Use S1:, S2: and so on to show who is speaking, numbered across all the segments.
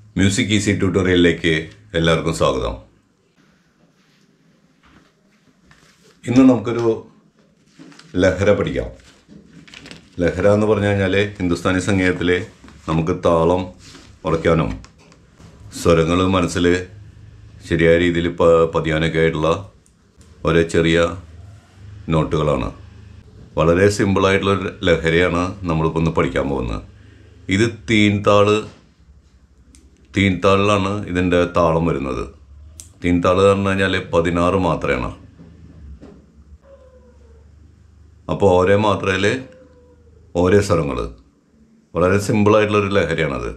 S1: music easy ട്യൂട്ടോറിയലിലേക്ക് എല്ലാവർക്കും സ്വാഗതം ഇന്ന് നമുക്കൊരു ലഹര പഠിക്കാം ലഹര എന്ന് പറഞ്ഞു കഴിഞ്ഞാൽ ഹിന്ദുസ്ഥാനി സംഗീതത്തിൽ നമുക്ക് താളം ഉറയ്ക്കാനും സ്വരങ്ങൾ മനസ്സിൽ ശരിയായ രീതിയിൽ പ പതിയാനൊക്കെ ആയിട്ടുള്ള ഒരേ ചെറിയ നോട്ടുകളാണ് വളരെ സിമ്പിളായിട്ടുള്ളൊരു ലഹരിയാണ് നമ്മളിപ്പോൾ ഒന്ന് പഠിക്കാൻ പോകുന്നത് ഇത് തീൻതാള് തീൻതാളിലാണ് ഇതിൻ്റെ താളം വരുന്നത് തീൻതാള് പറഞ്ഞു കഴിഞ്ഞാൽ പതിനാറ് മാത്രമാണ് അപ്പോൾ ഓരോ മാത്രയിൽ ഓരോ സ്വരങ്ങൾ വളരെ സിമ്പിളായിട്ടുള്ളൊരു ലഹരിയാണത്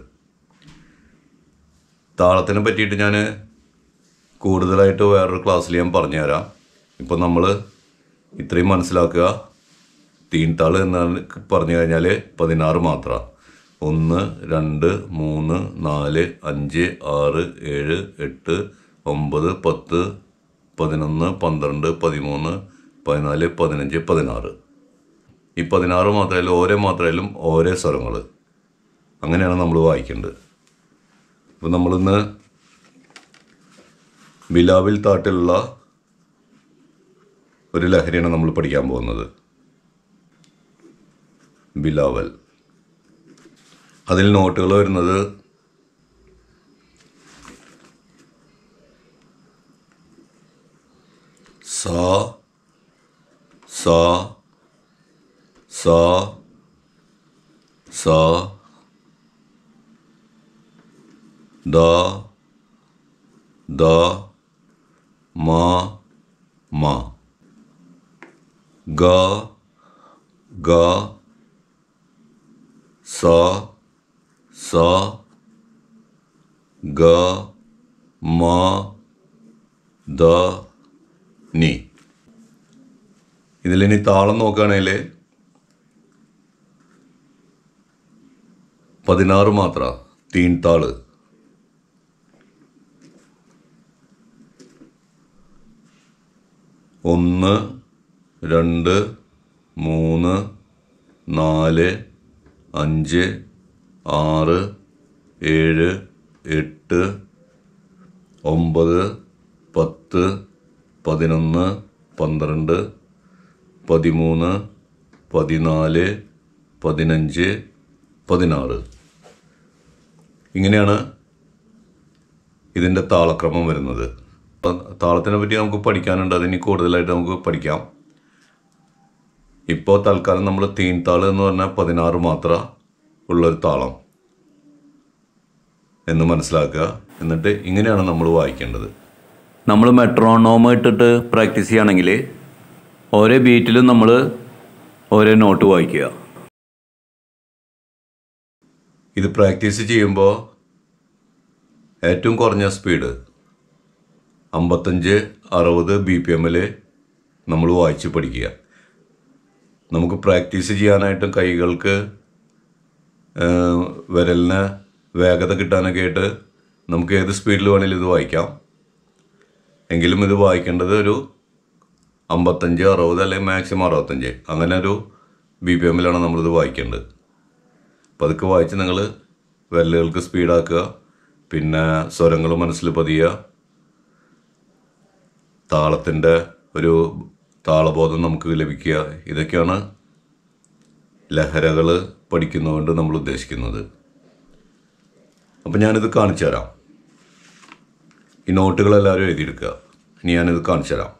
S1: താളത്തിനെ പറ്റിയിട്ട് ഞാൻ കൂടുതലായിട്ട് വേറൊരു ക്ലാസ്സിൽ ഞാൻ പറഞ്ഞുതരാം ഇപ്പോൾ നമ്മൾ ഇത്രയും മനസ്സിലാക്കുക തീൻതാള് എന്നാണ് പറഞ്ഞു കഴിഞ്ഞാൽ പതിനാറ് മാത്രം ഒന്ന് രണ്ട് മൂന്ന് നാല് അഞ്ച് ആറ് ഏഴ് എട്ട് ഒമ്പത് പത്ത് പതിനൊന്ന് പന്ത്രണ്ട് പതിമൂന്ന് പതിനാല് പതിനഞ്ച് പതിനാറ് ഈ പതിനാറ് മാത്രമല്ല ഓരോ മാത്രയിലും ഓരോ സ്വരങ്ങൾ അങ്ങനെയാണ് നമ്മൾ വായിക്കേണ്ടത് അപ്പോൾ നമ്മളിന്ന് ബിലാവിൽ താട്ടിലുള്ള ഒരു ലഹരിയാണ് നമ്മൾ പഠിക്കാൻ പോകുന്നത് ബിലാവൽ അതിൽ നോട്ടുകൾ വരുന്നത് സ സ സ സ ദ ദ മ മ ഗ ഗ സ സ ഗ മ ദ നി ഇതിലിനി താളം നോക്കുകയാണെങ്കിൽ പതിനാറ് മാത്ര തീൻതാള് ഒന്ന് രണ്ട് മൂന്ന് നാല് അഞ്ച് ആറ് ഏഴ് എട്ട് ഒമ്പത് പത്ത് പതിനൊന്ന് പന്ത്രണ്ട് പതിമൂന്ന് പതിനാല് പതിനഞ്ച് പതിനാറ് ഇങ്ങനെയാണ് ഇതിൻ്റെ താളക്രമം വരുന്നത് അപ്പം താളത്തിനെ പറ്റി നമുക്ക് പഠിക്കാനുണ്ട് അതിനി കൂടുതലായിട്ട് നമുക്ക് പഠിക്കാം ഇപ്പോൾ തൽക്കാലം നമ്മൾ തീൻതാള് എന്ന് പറഞ്ഞാൽ പതിനാറ് മാത്ര ഉള്ളൊരു താളം എന്ന് മനസ്സിലാക്കുക എന്നിട്ട് ഇങ്ങനെയാണ് നമ്മൾ വായിക്കേണ്ടത്
S2: നമ്മൾ മെട്രോണോമ് ഇട്ടിട്ട് പ്രാക്ടീസ് ചെയ്യുകയാണെങ്കിൽ ഓരോ ബീറ്റിലും നമ്മൾ ഓരോ നോട്ട് വായിക്കുക
S1: ഇത് പ്രാക്ടീസ് ചെയ്യുമ്പോൾ ഏറ്റവും കുറഞ്ഞ സ്പീഡ് അമ്പത്തഞ്ച് അറുപത് ബി പി എമ്മിൽ നമ്മൾ വായിച്ച് പഠിക്കുക നമുക്ക് പ്രാക്ടീസ് ചെയ്യാനായിട്ടും കൈകൾക്ക് ആ, വിരലിന് വേഗത കിട്ടാനൊക്കെ ആയിട്ട് നമുക്ക് ഏത് സ്പീഡിൽ വേണമെങ്കിലും ഇത് വായിക്കാം എങ്കിലും ഇത് വായിക്കേണ്ടത് ഒരു അമ്പത്തഞ്ച് അറുപത് അല്ലെങ്കിൽ മാക്സിമം അറുപത്തഞ്ച് അങ്ങനെ ഒരു ബി പി എമ്മിലാണ് നമ്മളിത് വായിക്കേണ്ടത് പതുക്കെ വായിച്ച് നിങ്ങൾ വിരലുകൾക്ക് സ്പീഡാക്കുക പിന്നെ സ്വരങ്ങൾ മനസ്സിൽ പതിയുക താളത്തിൻ്റെ ഒരു താളബോധം നമുക്ക് ലഭിക്കുക ഇതൊക്കെയാണ് ലഹരകൾ പഠിക്കുന്നതുകൊണ്ട് നമ്മൾ ഉദ്ദേശിക്കുന്നത് അപ്പം ഞാനിത് കാണിച്ചു തരാം ഈ നോട്ടുകളെല്ലാവരും എഴുതിയെടുക്കുക ഇനി ഞാനിത് കാണിച്ചു തരാം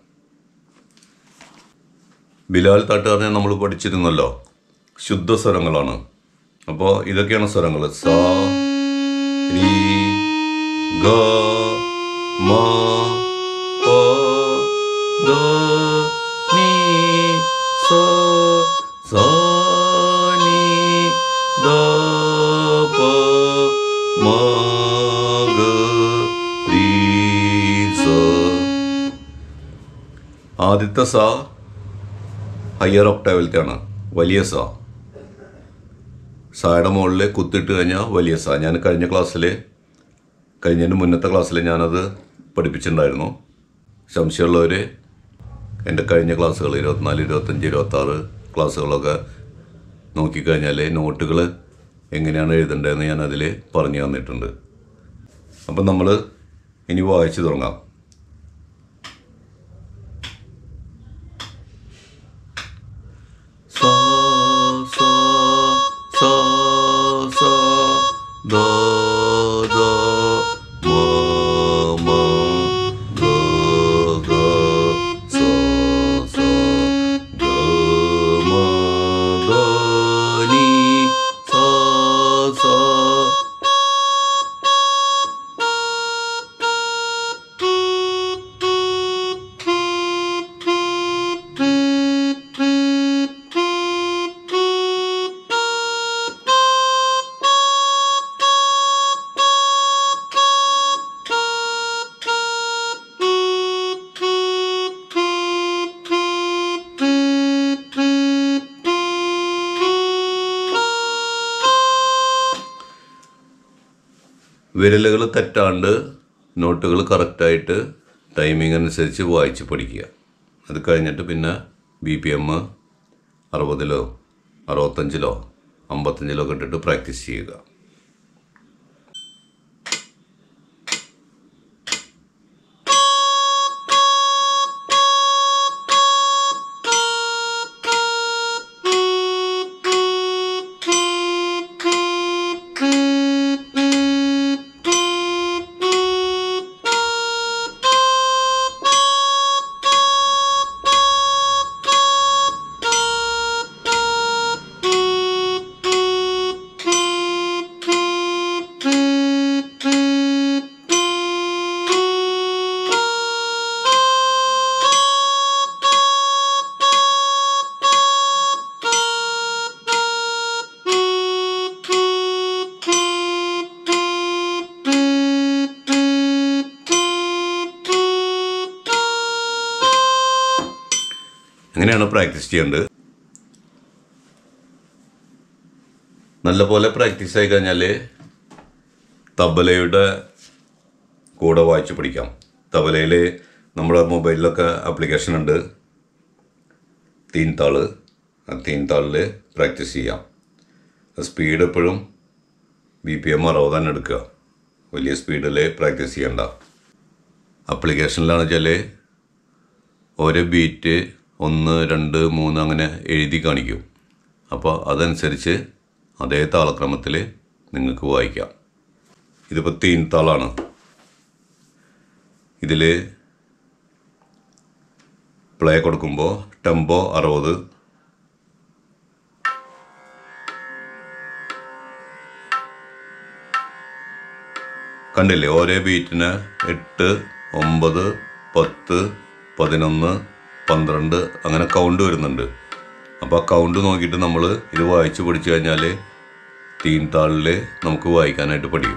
S1: ബിലാൽ തട്ടുകാരനെ നമ്മൾ പഠിച്ചിരുന്നല്ലോ ശുദ്ധ സ്വരങ്ങളാണ് അപ്പോൾ ഇതൊക്കെയാണ് സ്വരങ്ങൾ സ രി ഗ മ പ ദ നീ സ സ നീ ദ പ മ ഗ രി സ ആദ്യത്തെ സ ഹയർ ഒക്ടാവിലത്തെയാണ് വലിയ സ സായുടെ മുകളിൽ കുത്തിട്ട് കഴിഞ്ഞാൽ വലിയ സ ഞാൻ കഴിഞ്ഞ ക്ലാസ്സിൽ കഴിഞ്ഞതിൻ്റെ മുന്നത്തെ ക്ലാസ്സിൽ ഞാനത് പഠിപ്പിച്ചിട്ടുണ്ടായിരുന്നു സംശയമുള്ളവർ എൻ്റെ കഴിഞ്ഞ ക്ലാസ്സുകൾ ഇരുപത്തിനാല് ഇരുപത്തഞ്ച് ഇരുപത്താറ് ക്ലാസ്സുകളൊക്കെ നോക്കിക്കഴിഞ്ഞാൽ നോട്ടുകൾ എങ്ങനെയാണ് എഴുതേണ്ടതെന്ന് ഞാൻ അതിൽ പറഞ്ഞു തന്നിട്ടുണ്ട് അപ്പം നമ്മൾ ഇനി വായിച്ചു തുടങ്ങാം സാ സാ സാ സാ ദാ ദാ മാ മാ ഗാ ഗാ സാ സാ ഗാ മാ ഗാ നീ സാ സാ വിരലുകൾ തെറ്റാണ്ട് നോട്ടുകൾ കറക്റ്റായിട്ട് ടൈമിംഗ് അനുസരിച്ച് വായിച്ച് പഠിക്കുക അത് കഴിഞ്ഞിട്ട് പിന്നെ ബി പി എം അറുപതിലോ അറുപത്തഞ്ചിലോ അമ്പത്തഞ്ചിലോ ഒക്കെ ഇട്ടിട്ട് പ്രാക്ടീസ് ചെയ്യുക എങ്ങനെയാണ് പ്രാക്ടീസ് ചെയ്യേണ്ടത് നല്ലപോലെ പ്രാക്ടീസ് ആയി കഴിഞ്ഞാൽ തബലയുടെ കൂടെ വായിച്ച് പഠിക്കാം തബലയിൽ നമ്മുടെ മൊബൈലിലൊക്കെ ആപ്ലിക്കേഷൻ ഉണ്ട് തീൻ താള് ആ തീൻ താളിൽ പ്രാക്ടീസ് ചെയ്യാം സ്പീഡ് എപ്പോഴും ബി പി എം അറുപതാണ് എടുക്കുക വലിയ സ്പീഡിൽ പ്രാക്ടീസ് ചെയ്യണ്ട ആപ്ലിക്കേഷനിലാണ് വെച്ചാൽ ഓരോ ബീറ്റ് ഒന്ന് രണ്ട് മൂന്ന് അങ്ങനെ എഴുതി കാണിക്കും അപ്പോൾ അതനുസരിച്ച് അതേ താളക്രമത്തിൽ നിങ്ങൾക്ക് വായിക്കാം ഇതിപ്പോൾ തീൻ താളാണ് ഇതിൽ പ്ലേ കൊടുക്കുമ്പോൾ ടെമ്പോ അറുപത് കണ്ടില്ലേ ഓരോ ബീറ്റിന് എട്ട് ഒമ്പത് പത്ത് പതിനൊന്ന് പന്ത്രണ്ട് അങ്ങനെ കൗണ്ട് വരുന്നുണ്ട് അപ്പോൾ ആ കൗണ്ട് നോക്കിയിട്ട് നമ്മൾ ഇത് വായിച്ച് പഠിച്ചു കഴിഞ്ഞാൽ തീൻ താളിൽ നമുക്ക് വായിക്കാനായിട്ട് പഠിക്കും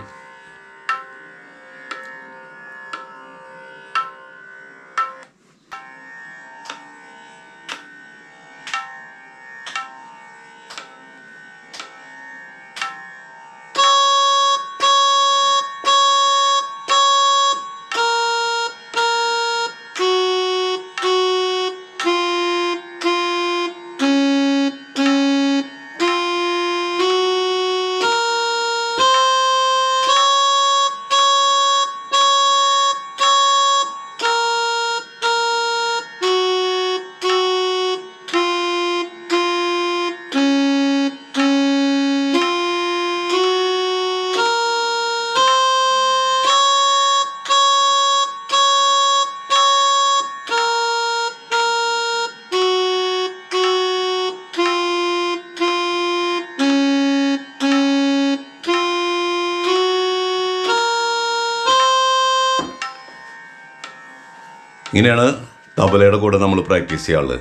S1: ഇങ്ങനെയാണ് തബലയുടെ കൂടെ നമ്മൾ പ്രാക്ടീസ് ചെയ്യാറുള്ളത്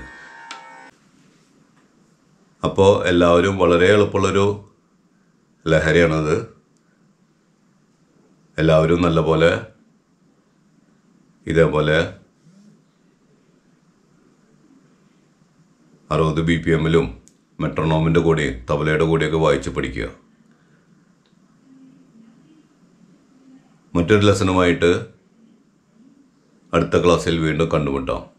S1: അപ്പോൾ എല്ലാവരും വളരെ എളുപ്പമുള്ളൊരു ലഹരിയാണത് എല്ലാവരും നല്ലപോലെ ഇതേപോലെ അറുപത് ബി പി എമ്മിലും മെട്രോണോമിൻ്റെ കൂടെയും തബലയുടെ കൂടെയൊക്കെ വായിച്ച് പഠിക്കുക മറ്റൊരു ലെസണുമായിട്ട് അടുത്ത ക്ലാസ്സിൽ വീണ്ടും കണ്ടുമുട്ടാം